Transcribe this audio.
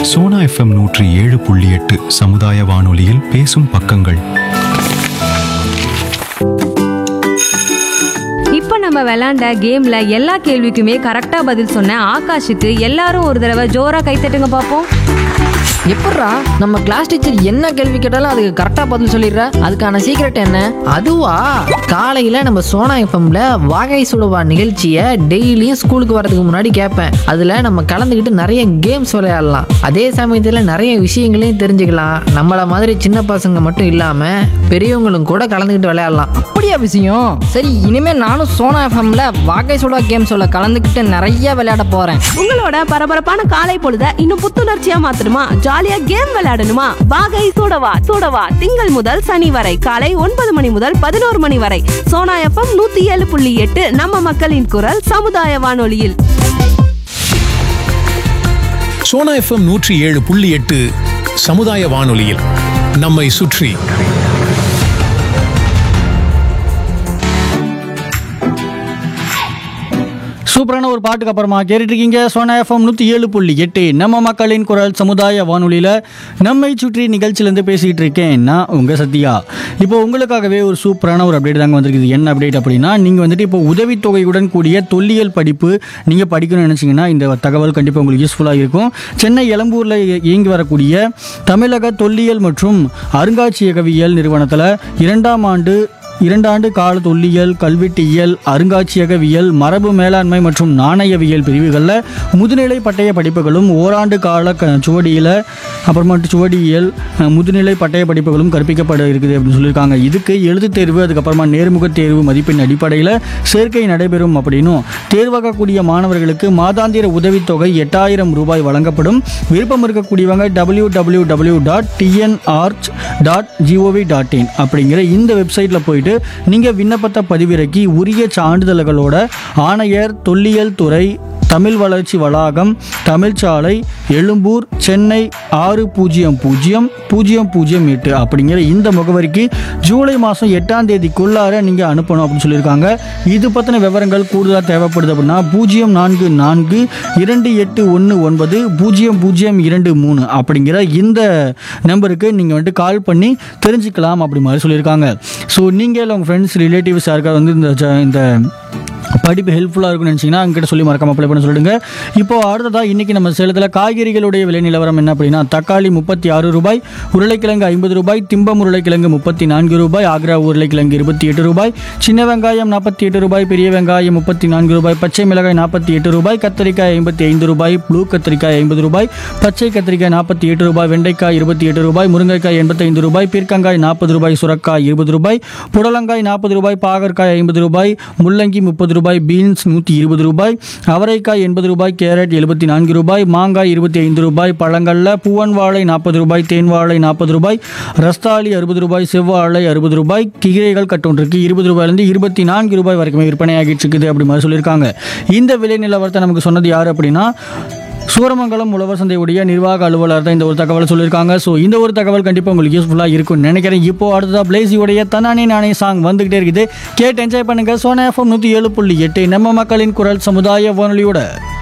Sona FM நூற்றி ஏழு புள்ளி எட்டு சமுதாய வானொலியில் பேசும் பக்கங்கள் இப்போ நம்ம விளையாண்ட கேம்ல எல்லா கேள்விக்குமே கரெக்டா பதில் சொன்ன ஆகாஷுக்கு எல்லாரும் ஒரு தடவை ஜோரா கைத்தட்டுங்க பார்ப்போம் எப்பட்றா நம்ம கிளாஸ் டீச்சர் என்ன கேள்வி கேட்டாலும் அதுக்கு கரெக்டாக பதில் சொல்லிடுற அதுக்கான சீக்ரெட் என்ன அதுவா காலையில் நம்ம சோனா எஃப்எம்ல வாகை சுடுவா நிகழ்ச்சியை டெய்லியும் ஸ்கூலுக்கு வரதுக்கு முன்னாடி கேட்பேன் அதில் நம்ம கலந்துக்கிட்டு நிறைய கேம்ஸ் விளையாடலாம் அதே சமயத்தில் நிறைய விஷயங்களையும் தெரிஞ்சுக்கலாம் நம்மள மாதிரி சின்ன பசங்க மட்டும் இல்லாமல் பெரியவங்களும் கூட கலந்துக்கிட்டு விளையாடலாம் அப்படியா விஷயம் சரி இனிமே நானும் சோனா எஃப்எம்ல வாகை சுடா கேம்ஸோட கலந்துக்கிட்டு நிறைய விளையாட போறேன் உங்களோட பரபரப்பான காலை பொழுத இன்னும் புத்துணர்ச்சியா மாத்தணுமா ஜாலியா கேம் விளையாடணுமா வாகை சூடவா சூடவா திங்கள் முதல் சனி வரை காலை ஒன்பது மணி முதல் பதினோரு மணி வரை சோனா எஃப்எம் நூத்தி ஏழு புள்ளி எட்டு நம்ம மக்களின் குரல் சமுதாய வானொலியில் சோனா எஃப்எம் நூற்றி ஏழு புள்ளி எட்டு சமுதாய வானொலியில் நம்மை சுற்றி சூப்பரான ஒரு பாட்டுக்கு அப்புறமா கேட்டுட்டு இருக்கீங்க சோனா எஃப்எம் நூற்றி ஏழு புள்ளி எட்டு நம்ம மக்களின் குரல் சமுதாய வானொலியில் நம்மை சுற்றி நிகழ்ச்சியிலேருந்து பேசிகிட்டு இருக்கேன் நான் உங்கள் சத்யா இப்போ உங்களுக்காகவே ஒரு சூப்பரான ஒரு அப்டேட் தாங்க வந்திருக்குது என்ன அப்டேட் அப்படின்னா நீங்கள் வந்துட்டு இப்போ உதவித்தொகையுடன் கூடிய தொல்லியல் படிப்பு நீங்கள் படிக்கணும்னு நினச்சிங்கன்னா இந்த தகவல் கண்டிப்பாக உங்களுக்கு யூஸ்ஃபுல்லாக இருக்கும் சென்னை எழும்பூரில் இயங்கி வரக்கூடிய தமிழக தொல்லியல் மற்றும் அருங்காட்சியகவியல் நிறுவனத்தில் இரண்டாம் ஆண்டு இரண்டாண்டு கால தொல்லியல் கல்வெட்டியல் அருங்காட்சியகவியல் மரபு மேலாண்மை மற்றும் நாணயவியல் பிரிவுகளில் முதுநிலை பட்டய படிப்புகளும் ஓராண்டு கால க சுவடியில் அப்புறமேட்டு சுவடியியல் அஹ், முதுநிலை பட்டய படிப்புகளும் கற்பிக்கப்பட இருக்குது அப்படின்னு சொல்லியிருக்காங்க இதுக்கு எழுத்துத் தேர்வு அதுக்கப்புறமா நேர்முகத் தேர்வு மதிப்பெண் அடிப்படையில் சேர்க்கை நடைபெறும் அப்படின்னும் தேர்வாகக்கூடிய மாணவர்களுக்கு மாதாந்திர உதவித்தொகை எட்டாயிரம் ரூபாய் வழங்கப்படும் விருப்பம் இருக்கக்கூடியவங்க டபிள்யூ டபிள்யூ டபிள்யூ டாட் டிஎன்ஆர்ச் டாட் ஜிஓவி டாட் இன் அப்படிங்கிற இந்த வெப்சைட்டில் போயிட்டு நீங்கள் விண்ணப்பத்தை பதிவிறக்கி உரிய சான்றிதழ்களோட ஆணையர் தொல்லியல் துறை தமிழ் வளர்ச்சி வளாகம் தமிழ்ச்சாலை எழும்பூர் சென்னை ஆறு பூஜ்ஜியம் பூஜ்ஜியம் பூஜ்ஜியம் பூஜ்ஜியம் எட்டு அப்படிங்கிற இந்த முகவரிக்கு ஜூலை மாதம் எட்டாம் தேதிக்குள்ளார நீங்கள் அனுப்பணும் அப்படின்னு சொல்லியிருக்காங்க இது பற்றின விவரங்கள் கூடுதலாக தேவைப்படுது அப்படின்னா பூஜ்ஜியம் நான்கு நான்கு இரண்டு எட்டு ஒன்று ஒன்பது பூஜ்ஜியம் பூஜ்ஜியம் இரண்டு மூணு அப்படிங்கிற இந்த நம்பருக்கு நீங்கள் வந்துட்டு கால் பண்ணி தெரிஞ்சுக்கலாம் அப்படி மாதிரி சொல்லியிருக்காங்க ஸோ நீங்கள் இல்லை உங்கள் ஃப்ரெண்ட்ஸ் ரிலேட்டிவ்ஸ் யாருக்காவது வந்து இந்த ஜ- இந்த படிப்பு ஹெல்ப்ஃபுல்லாக இருக்கும்னு நினச்சிங்கன்னா அங்கிட்ட சொல்லி மறக்காம அப்ளை பண்ண சொல்லிடுங்க இப்போ அடுத்ததாக இன்றைக்கி நம்ம சேலத்தில் காய்கறிகளுடைய விலை நிலவரம் என்ன அப்படின்னா தக்காளி முப்பத்தி ஆறு ரூபாய் உருளைக்கிழங்கு ஐம்பது ரூபாய் திம்பம் உருளைக்கிழங்கு முப்பத்தி நான்கு ரூபாய் ஆக்ரா உருளைக்கிழங்கு இருபத்தி எட்டு ரூபாய் சின்ன வெங்காயம் நாற்பத்தி எட்டு ரூபாய் பெரிய வெங்காயம் முப்பத்தி நான்கு ரூபாய் பச்சை மிளகாய் நாற்பத்தி எட்டு ரூபாய் கத்திரிக்காய் ஐம்பத்தி ஐந்து ரூபாய் ப்ளூ கத்திரிக்காய் ஐம்பது ரூபாய் பச்சை கத்திரிக்காய் நாற்பத்தி எட்டு ரூபாய் வெண்டைக்காய் இருபத்தி எட்டு ரூபாய் முருங்கைக்காய் எண்பத்தைந்து ரூபாய் பீர்க்கங்காய் நாற்பது ரூபாய் சுரக்காய் இருபது ரூபாய் புடலங்காய் நாற்பது ரூபாய் பாகற்காய் ஐம்பது ரூபாய் முள்ளங்கி முப்பது ரூபாய் பீன்ஸ் நூற்றி இருபது ரூபாய் அவரைக்காய் எண்பது ரூபாய் கேரட் எழுபத்தி நான்கு ரூபாய் மாங்காய் இருபத்தி ஐந்து ரூபாய் பழங்களில் பூவன் வாழை நாற்பது ரூபாய் தேன் வாழை நாற்பது ரூபாய் ரஸ்தாளி அறுபது ரூபாய் செவ்வாழை அறுபது ரூபாய் கீரைகள் கட்டொன்றுக்கு இருபது ரூபாயிலிருந்து இருபத்தி நான்கு ரூபாய் வரைக்குமே விற்பனையாகிட்டு இருக்குது அப்படி மாதிரி சொல்லியிருக்காங்க இந்த விலை நிலவரத்தை நமக்கு சொன்னது யார் அப்படின்னா சூரமங்கலம் உழவர் சந்தையுடைய நிர்வாக அலுவலர் தான் இந்த ஒரு தகவல் சொல்லியிருக்காங்க ஸோ இந்த ஒரு தகவல் கண்டிப்பாக உங்களுக்கு யூஸ்ஃபுல்லாக இருக்கும்னு நினைக்கிறேன் இப்போ அடுத்ததாக பிளேசியோடைய தனானே நானே சாங் வந்துகிட்டே இருக்குது கேட்டு என்ஜாய் பண்ணுங்க சோனா எஃப்எம் நூற்றி ஏழு புள்ளி எட்டு நம்ம மக்களின் குரல் சமுதாய வானொலியோட